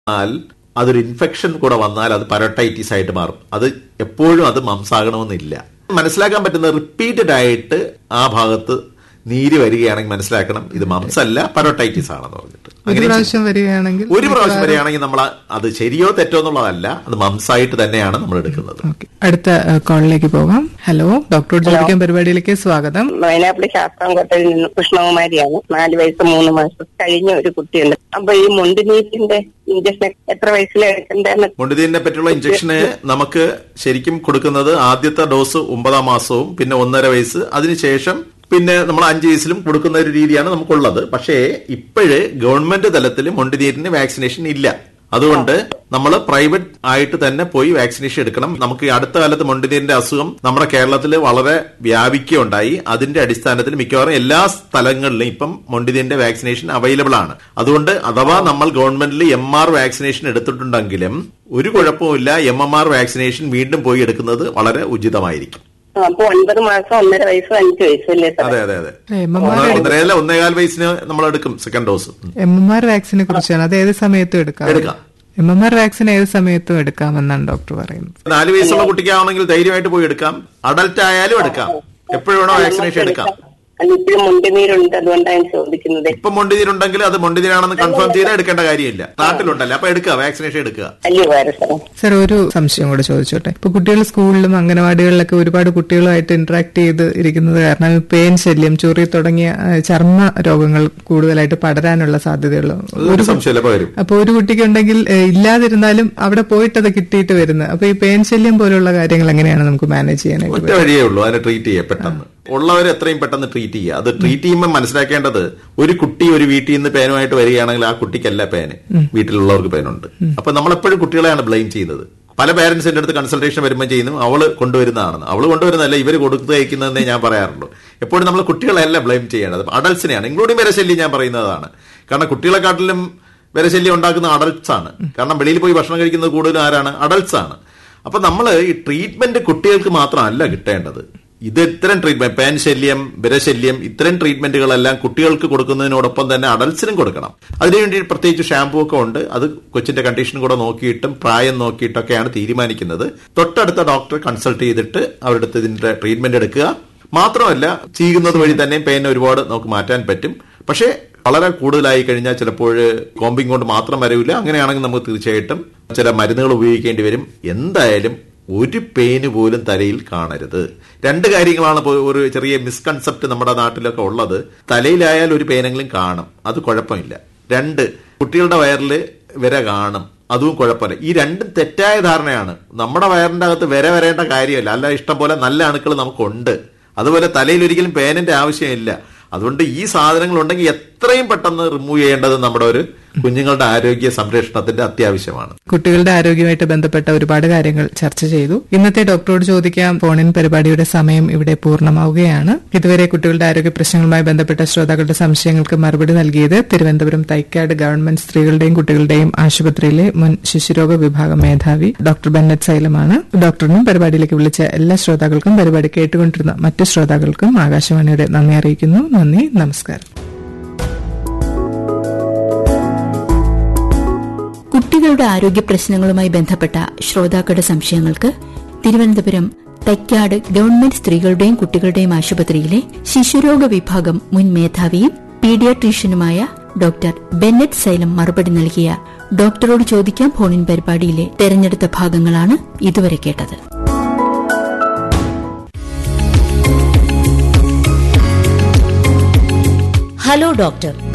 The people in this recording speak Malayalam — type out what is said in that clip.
വന്നാൽ അതൊരു ഇൻഫെക്ഷൻ കൂടെ വന്നാൽ അത് പരട്ടൈറ്റിസ് ആയിട്ട് മാറും അത് എപ്പോഴും അത് മംസാകണമെന്നില്ല മനസ്സിലാക്കാൻ പറ്റുന്ന റിപ്പീറ്റഡ് ആയിട്ട് ആ ഭാഗത്ത് നീര് വരികയാണെങ്കിൽ മനസ്സിലാക്കണം ഇത് മംസ് അല്ല പരോട്ടൈറ്റിസ് ആണെന്ന് പറഞ്ഞിട്ട് ഒരു അങ്ങനെ പ്രാവശ്യം വരികയാണെങ്കിൽ ഒരു പ്രാവശ്യം വരികയാണെങ്കിൽ നമ്മൾ അത് ശരിയോ തെറ്റോ എന്നുള്ളതല്ല അത് മംസായിട്ട് തന്നെയാണ് നമ്മൾ എടുക്കുന്നത് ഓക്കെ അടുത്ത ഏഹ്, കോളിലേക്ക് പോകാം ഹലോ ഡോക്ടറോട് ചോദിക്കാൻ പരിപാടിയിലേക്ക് സ്വാഗതം വയനാട്ടിലെ ശാസ്താംകോട്ടയിൽ നിന്ന് കൃഷ്ണകുമാരിയാണ് നാല് വയസ്സ് മൂന്ന് മാസം കഴിഞ്ഞ ഒരു കുട്ടിയുണ്ട് അപ്പൊ ഈ മുണ്ടിനീറ്റിന്റെ ഇഞ്ചക്ഷൻ എത്ര വയസ്സിൽ എടുക്കണ്ടെന്ന് മുണ്ടിതീനെ പറ്റിയുള്ള ഇഞ്ചക്ഷന് നമുക്ക് ശരിക്കും കൊടുക്കുന്നത് ആദ്യത്തെ ഡോസ് ഒമ്പതാം മാസവും പിന്നെ ഒന്നര വയസ്സ് അതിനുശേഷം പിന്നെ നമ്മൾ അഞ്ച് വയസ്സിലും കൊടുക്കുന്ന ഒരു രീതിയാണ് നമുക്കുള്ളത് പക്ഷേ ഇപ്പോഴ് ഗവൺമെന്റ് തലത്തിൽ മുണ്ടിനീരിന് വാക്സിനേഷൻ ഇല്ല അതുകൊണ്ട് നമ്മൾ പ്രൈവറ്റ് ആയിട്ട് തന്നെ പോയി വാക്സിനേഷൻ എടുക്കണം നമുക്ക് ഈ അടുത്ത കാലത്ത് മൊണ്ടിനീരിന്റെ അസുഖം നമ്മുടെ കേരളത്തിൽ വളരെ വ്യാപിക്കുകയുണ്ടായി അതിന്റെ അടിസ്ഥാനത്തിൽ മിക്കവാറും എല്ലാ സ്ഥലങ്ങളിലും ഇപ്പം മൊണ്ടിനീരിന്റെ വാക്സിനേഷൻ അവൈലബിൾ ആണ് അതുകൊണ്ട് അഥവാ നമ്മൾ ഗവൺമെന്റിൽ എം ആർ വാക്സിനേഷൻ എടുത്തിട്ടുണ്ടെങ്കിലും ഒരു കുഴപ്പവുമില്ല എം എം ആർ വാക്സിനേഷൻ വീണ്ടും പോയി എടുക്കുന്നത് വളരെ ഉചിതമായിരിക്കും അപ്പൊ ഒൻപത് മാസം ഒന്നര വയസ്സ് അഞ്ച് വയസ്സും അല്ലേ സാർ അതെ അതെ അതെ എം എം ആർ ഒന്ന് ഒന്നരയല്ല ഒന്നേകാൽ വയസ്സിന് നമ്മൾ എടുക്കും second dose M M R വാക്സിനെ കുറിച്ചാണ് അത് ഏത് സമയത്തും എടുക്കാം എടുക്കാം. എം എം ആർ വാക്സിൻ ഏത് സമയത്തും എടുക്കാമെന്നാണ് ഡോക്ടർ പറയുന്നത് നാല് വയസ്സുള്ള കുട്ടിക്കാണെങ്കിൽ ധൈര്യമായിട്ട് പോയി എടുക്കാം അഡൽട്ട് ആയാലും എടുക്കാം എപ്പോഴും വേണോ വാക്സിനേഷൻ എടുക്കാം അല്ല ഇപ്പോഴും മുണ്ടുനീരുണ്ട് അതുകൊണ്ടാണ് ചോദിക്കുന്നത് ഇപ്പൊ മൊണ്ടിതീരുണ്ടെങ്കിൽ അത് മൊണ്ടിതീരാണെന്ന് കൺഫേം ചെയ്താൽ എടുക്കേണ്ട കാര്യമില്ല നാട്ടിലുണ്ടല്ലേ അപ്പൊ എടുക്കുക വാക്സിനേഷൻ എടുക്കുക വലിയ ഉപകാരം സാറേ സർ ഒരു സംശയം കൂടെ ചോദിച്ചോട്ടെ ഇപ്പൊ കുട്ടികൾ സ്കൂളിലും അംഗനവാടികളിലൊക്കെ ഒരുപാട് കുട്ടികളുമായിട്ട് ഇന്ററാക്ട് ചെയ്ത് ഇരിക്കുന്നത് കാരണം പെയിൻ ശല്യം ചൊറി തുടങ്ങിയ ആ, ചർമ്മ രോഗങ്ങൾ കൂടുതലായിട്ട് പടരാനുള്ള സാധ്യതയുള്ള ഒരു സംശയമില്ല ഇപ്പൊ വരും അപ്പൊ ഒരു കുട്ടിക്ക് ഉണ്ടെങ്കിൽ ഏഹ്, ഇല്ലാതിരുന്നാലും അവിടെ പോയിട്ട് അത് കിട്ടിയിട്ട് വരുന്നത് അപ്പൊ ഈ പെയിൻ ശല്യം പോലുള്ള കാര്യങ്ങൾ എങ്ങനെയാണ് നമുക്ക് മാനേജ് ചെയ്യാനായിട്ട് ഒറ്റ വഴിയേ ഉള്ളൂ അതിനെ ട്രീറ്റ് ചെയ്യുക പെട്ടെന്ന് ഉള്ളവരെ എത്രയും പെട്ടെന്ന് ട്രീറ്റ് ചെയ്യുക അത് ട്രീറ്റ് ചെയ്യുമ്പോൾ മനസ്സിലാക്കേണ്ടത് ഒരു കുട്ടി ഒരു വീട്ടിൽ നിന്ന് പേനുമായിട്ട് വരികയാണെങ്കിൽ ആ കുട്ടിക്കല്ല പേന് വീട്ടിലുള്ളവർക്ക് പേനുണ്ട് അപ്പൊ നമ്മളെപ്പോഴും കുട്ടികളെയാണ് ബ്ലെയിം ചെയ്യുന്നത് പല പേരൻസിന്റെ അടുത്ത് കൺസൾട്ടേഷൻ വരുമ്പോൾ ചെയ്യുന്നു അവള് കൊണ്ടുവരുന്നതാണെന്ന് അവള് കൊണ്ടുവരുന്നതല്ല ഇവർ കൊടുത്തു അയക്കുന്നതെന്നേ ഞാൻ പറയാറുള്ളൂ എപ്പോഴും നമ്മൾ കുട്ടികളെയല്ല ബ്ലെയിം ചെയ്യേണ്ടത് അഡൽസിനെയാണ് ഇൻക്ലൂഡിംഗ് വരശല്യം ഞാൻ പറയുന്നതാണ് കാരണം കുട്ടികളെക്കാട്ടിലും വരശല്യം ഉണ്ടാക്കുന്ന അഡൽട്സ് ആണ് കാരണം വെളിയിൽ പോയി ഭക്ഷണം കഴിക്കുന്നത് കൂടുതലും ആരാണ് അഡൽട്സ് ആണ് അപ്പൊ നമ്മൾ ഈ ട്രീറ്റ്മെന്റ് കുട്ടികൾക്ക് മാത്രമല്ല കിട്ടേണ്ടത് ഇത് ഇത്തരം ട്രീറ്റ്മെന്റ് പാൻ ശല്യം വിരശല്യം ഇത്തരം ട്രീറ്റ്മെന്റുകളെല്ലാം കുട്ടികൾക്ക് കൊടുക്കുന്നതിനോടൊപ്പം തന്നെ അഡൽസിനും കൊടുക്കണം അതിനുവേണ്ടി പ്രത്യേകിച്ച് ഷാമ്പൂ ഒക്കെ ഉണ്ട് അത് കൊച്ചിന്റെ കണ്ടീഷൻ കൂടെ നോക്കിയിട്ടും പ്രായം നോക്കിയിട്ടൊക്കെയാണ് തീരുമാനിക്കുന്നത് തൊട്ടടുത്ത ഡോക്ടറെ കൺസൾട്ട് ചെയ്തിട്ട് അവരുടെ അടുത്ത് ഇതിന്റെ ട്രീറ്റ്മെന്റ് എടുക്കുക മാത്രമല്ല ചെയ്യുന്നത് വഴി തന്നെ പെയിൻ ഒരുപാട് നമുക്ക് മാറ്റാൻ പറ്റും പക്ഷേ വളരെ കൂടുതലായി കഴിഞ്ഞാൽ ചിലപ്പോൾ കോമ്പിങ് കൊണ്ട് മാത്രം വരില്ല അങ്ങനെയാണെങ്കിൽ നമുക്ക് തീർച്ചയായിട്ടും ചില മരുന്നുകൾ ഉപയോഗിക്കേണ്ടി വരും എന്തായാലും ഒരു പെയിന് പോലും തലയിൽ കാണരുത് രണ്ട് കാര്യങ്ങളാണ് ഇപ്പോ ഒരു ചെറിയ മിസ്കൺസെപ്റ്റ് നമ്മുടെ നാട്ടിലൊക്കെ ഉള്ളത് തലയിലായാൽ ഒരു പെയിനെങ്കിലും കാണും അത് കുഴപ്പമില്ല രണ്ട് കുട്ടികളുടെ വയറിൽ വിര കാണും അതും കുഴപ്പമില്ല ഈ രണ്ടും തെറ്റായ ധാരണയാണ് നമ്മുടെ വയറിന്റെ അകത്ത് വിര വരേണ്ട കാര്യമല്ല അല്ല ഇഷ്ടം പോലെ നല്ല അണുക്കൾ നമുക്കുണ്ട് അതുപോലെ തലയിൽ ഒരിക്കലും പേനിന്റെ ആവശ്യമില്ല അതുകൊണ്ട് ഈ സാധനങ്ങൾ ഉണ്ടെങ്കിൽ എത്രയും പെട്ടെന്ന് റിമൂവ് ചെയ്യേണ്ടത് നമ്മുടെ ഒരു കുഞ്ഞുങ്ങളുടെ ആരോഗ്യ സംരക്ഷണത്തിന്റെ അത്യാവശ്യമാണ് കുട്ടികളുടെ ആരോഗ്യമായിട്ട് ബന്ധപ്പെട്ട ഒരുപാട് കാര്യങ്ങൾ ചർച്ച ചെയ്തു ഇന്നത്തെ ഡോക്ടറോട് ചോദിക്കാം ഫോണിൻ പരിപാടിയുടെ സമയം ഇവിടെ പൂർണ്ണമാവുകയാണ് ഇതുവരെ കുട്ടികളുടെ ആരോഗ്യ പ്രശ്നങ്ങളുമായി ബന്ധപ്പെട്ട ശ്രോതാക്കളുടെ സംശയങ്ങൾക്ക് മറുപടി നൽകിയത് തിരുവനന്തപുരം തൈക്കാട് ഗവൺമെന്റ് സ്ത്രീകളുടെയും കുട്ടികളുടെയും ആശുപത്രിയിലെ മുൻ ശിശുരോഗ വിഭാഗം മേധാവി ഡോക്ടർ ബെന്നറ്റ് സൈലമാണ് ഡോക്ടറിനും പരിപാടിയിലേക്ക് വിളിച്ച എല്ലാ ശ്രോതാക്കൾക്കും പരിപാടി കേട്ടുകൊണ്ടിരുന്ന മറ്റു ശ്രോതാക്കൾക്കും ആകാശവാണിയുടെ നന്ദി അറിയിക്കുന്നു നന്ദി നമസ്കാരം കുട്ടികളുടെ ആരോഗ്യ പ്രശ്നങ്ങളുമായി ബന്ധപ്പെട്ട ശ്രോതാക്കളുടെ സംശയങ്ങൾക്ക് തിരുവനന്തപുരം തൈക്കാട് ഗവൺമെന്റ് സ്ത്രീകളുടെയും കുട്ടികളുടെയും ആശുപത്രിയിലെ ശിശുരോഗ വിഭാഗം മുൻ മേധാവിയും പീഡിയാട്രീഷ്യനുമായ ഡോക്ടർ ബെന്നറ്റ് സൈലം മറുപടി നൽകിയ ഡോക്ടറോട് ചോദിക്കാം ഫോണിൻ പരിപാടിയിലെ തെരഞ്ഞെടുത്ത ഭാഗങ്ങളാണ് ഇതുവരെ കേട്ടത് ഹലോ ഡോക്ടർ